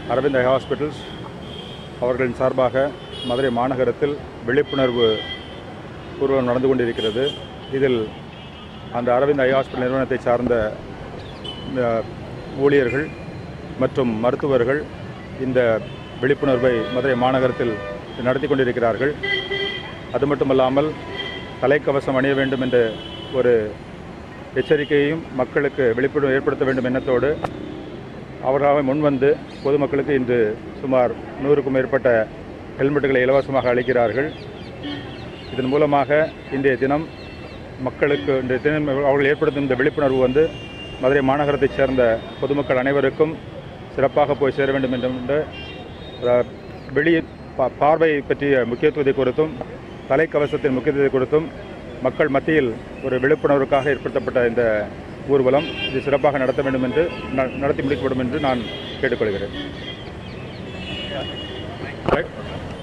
அரவிந்த் ஐ hospitals அவர்களின் சார்பாக மதுரை மாநகரத்தில் விழிப்புணர்வு ஊர்வலம் நடந்து கொண்டிருக்கிறது இதில் அந்த அரவிந்த் ஐ ஹாஸ்பிட்டல் நிறுவனத்தை சார்ந்த அஹ், ஊழியர்கள் மற்றும் மருத்துவர்கள் இந்த விழிப்புணர்வை மதுரை மாநகரத்தில் நடத்தி கொண்டிருக்கிறார்கள் அது மட்டுமல்லாமல் தலைக்கவசம் அணிய வேண்டும் என்ற ஒரு எச்சரிக்கையையும் மக்களுக்கு விழிப்புணர்வு ஏற்படுத்த வேண்டும் எண்ணத்தோடு அவர்களாக முன்வந்து பொதுமக்களுக்கு இன்று சுமார் நூறுக்கும் மேற்பட்ட ஹெல்மெட்டுகளை இலவசமாக அளிக்கிறார்கள் இதன் மூலமாக இன்றைய தினம் மக்களுக்கு இன்றைய தினம் அவர்கள் ஏற்படுத்தும் இந்த விழிப்புணர்வு வந்து மதுரை மாநகரத்தைச் சேர்ந்த பொதுமக்கள் அனைவருக்கும் சிறப்பாக போய் சேர வேண்டும் என்ற அஹ், வெளி பா- பார்வை பற்றிய முக்கியத்துவத்தை குறித்தும் தலைக்கவசத்தின் முக்கியத்துவத்தை குறித்தும் மக்கள் மத்தியில் ஒரு விழிப்புணர்வுக்காக ஏற்படுத்தப்பட்ட இந்த ஊர்வலம் இது சிறப்பாக நடத்த வேண்டும் என்று ந- நடத்தி முடிக்கப்படும் என்று நான் கேட்டுக்கொள்கிறேன்